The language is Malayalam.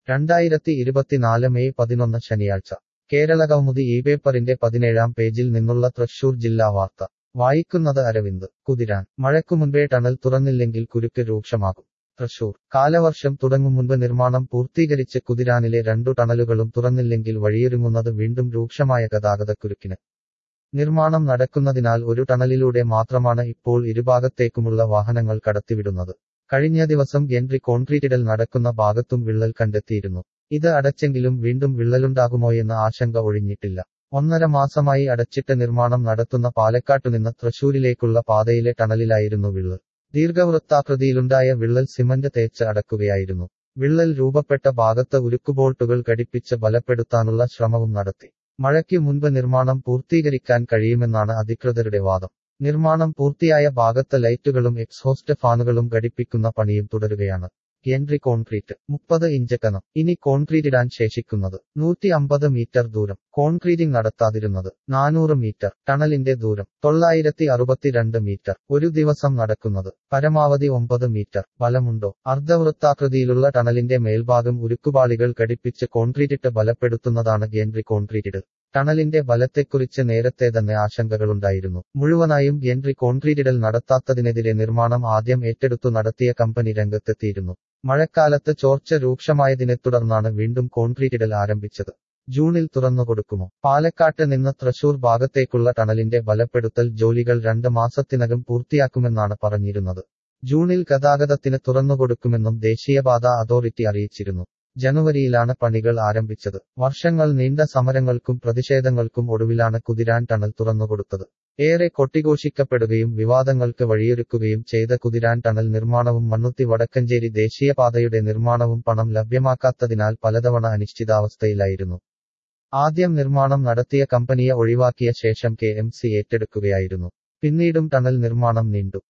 രണ്ടായിരത്തി ഇരുപത്തിനാല് മെയ് പതിനൊന്ന് ശനിയാഴ്ച കേരള കൗമുദി ഈ പേപ്പറിന്റെ പതിനേഴാം പേജിൽ നിന്നുള്ള തൃശൂർ ജില്ലാ വാർത്ത വായിക്കുന്നത് അരവിന്ദ് കുതിരാൻ മഴയ്ക്കു മുൻപേ ടണൽ തുറന്നില്ലെങ്കിൽ കുരുക്ക് രൂക്ഷമാകും തൃശൂർ കാലവർഷം തുടങ്ങും മുൻപ് നിർമ്മാണം പൂർത്തീകരിച്ച് കുതിരാനിലെ രണ്ടു ടണലുകളും തുറന്നില്ലെങ്കിൽ വഴിയൊരുങ്ങുന്നത് വീണ്ടും രൂക്ഷമായ ഗതാഗതക്കുരുക്കിന് നിർമ്മാണം നടക്കുന്നതിനാൽ ഒരു ടണലിലൂടെ മാത്രമാണ് ഇപ്പോൾ ഇരുഭാഗത്തേക്കുമുള്ള വാഹനങ്ങൾ കടത്തിവിടുന്നത് കഴിഞ്ഞ ദിവസം ഗെൻട്രി കോൺക്രീറ്റിടൽ നടക്കുന്ന ഭാഗത്തും വിള്ളൽ കണ്ടെത്തിയിരുന്നു ഇത് അടച്ചെങ്കിലും വീണ്ടും വിള്ളലുണ്ടാകുമോയെന്ന ആശങ്ക ഒഴിഞ്ഞിട്ടില്ല ഒന്നര മാസമായി അടച്ചിട്ട് നിർമ്മാണം നടത്തുന്ന പാലക്കാട്ടുനിന്ന് തൃശൂരിലേക്കുള്ള പാതയിലെ ടണലിലായിരുന്നു വിള്ളൽ ദീർഘവൃത്താകൃതിയിലുണ്ടായ വിള്ളൽ സിമന്റ് തേച്ച് അടക്കുകയായിരുന്നു വിള്ളൽ രൂപപ്പെട്ട ഭാഗത്ത് ഉരുക്കുബോൾട്ടുകൾ ഘടിപ്പിച്ച് ബലപ്പെടുത്താനുള്ള ശ്രമവും നടത്തി മഴയ്ക്ക് മുൻപ് നിർമ്മാണം പൂർത്തീകരിക്കാൻ കഴിയുമെന്നാണ് അധികൃതരുടെ വാദം നിർമ്മാണം പൂർത്തിയായ ഭാഗത്ത് ലൈറ്റുകളും എക്സോസ്റ്റ് ഫാനുകളും ഘടിപ്പിക്കുന്ന പണിയും തുടരുകയാണ് എൻട്രി കോൺക്രീറ്റ് മുപ്പത് ഇഞ്ച് കനം ഇനി കോൺക്രീറ്റ് ഇടാൻ ശേഷിക്കുന്നത് നൂറ്റി അമ്പത് മീറ്റർ ദൂരം കോൺക്രീറ്റിംഗ് നടത്താതിരുന്നത് നാനൂറ് മീറ്റർ ടണലിന്റെ ദൂരം തൊള്ളായിരത്തി അറുപത്തിരണ്ട് മീറ്റർ ഒരു ദിവസം നടക്കുന്നത് പരമാവധി ഒമ്പത് മീറ്റർ ബലമുണ്ടോ അർദ്ധവൃത്താകൃതിയിലുള്ള ടണലിന്റെ മേൽഭാഗം ഉരുക്കുപാളികൾ ഘടിപ്പിച്ച് കോൺക്രീറ്റിട്ട് ബലപ്പെടുത്തുന്നതാണ് ഗേൻട്രി കോൺക്രീറ്റിഡ് ടണലിന്റെ ബലത്തെക്കുറിച്ച് നേരത്തെ തന്നെ ആശങ്കകളുണ്ടായിരുന്നു മുഴുവനായും ഗെൻട്രി കോൺക്രീറ്റിടൽ നടത്താത്തതിനെതിരെ നിർമ്മാണം ആദ്യം ഏറ്റെടുത്തു നടത്തിയ കമ്പനി രംഗത്തെത്തിയിരുന്നു മഴക്കാലത്ത് ചോർച്ച രൂക്ഷമായതിനെ തുടർന്നാണ് വീണ്ടും കോൺക്രീറ്റിടൽ ആരംഭിച്ചത് ജൂണിൽ തുറന്നുകൊടുക്കുമോ പാലക്കാട്ട് നിന്ന് തൃശൂർ ഭാഗത്തേക്കുള്ള ടണലിന്റെ ബലപ്പെടുത്തൽ ജോലികൾ രണ്ട് മാസത്തിനകം പൂർത്തിയാക്കുമെന്നാണ് പറഞ്ഞിരുന്നത് ജൂണിൽ ഗതാഗതത്തിന് തുറന്നുകൊടുക്കുമെന്നും ദേശീയപാത അതോറിറ്റി അറിയിച്ചിരുന്നു ജനുവരിയിലാണ് പണികൾ ആരംഭിച്ചത് വർഷങ്ങൾ നീണ്ട സമരങ്ങൾക്കും പ്രതിഷേധങ്ങൾക്കും ഒടുവിലാണ് കുതിരാൻ ടണൽ തുറന്നുകൊടുത്തത് ഏറെ കൊട്ടിഘോഷിക്കപ്പെടുകയും വിവാദങ്ങൾക്ക് വഴിയൊരുക്കുകയും ചെയ്ത കുതിരാൻ ടണൽ നിർമ്മാണവും മണ്ണുത്തി വടക്കഞ്ചേരി ദേശീയപാതയുടെ നിർമ്മാണവും പണം ലഭ്യമാക്കാത്തതിനാൽ പലതവണ അനിശ്ചിതാവസ്ഥയിലായിരുന്നു ആദ്യം നിർമ്മാണം നടത്തിയ കമ്പനിയെ ഒഴിവാക്കിയ ശേഷം കെ എം സി ഏറ്റെടുക്കുകയായിരുന്നു പിന്നീടും ടണൽ നിർമ്മാണം നീണ്ടു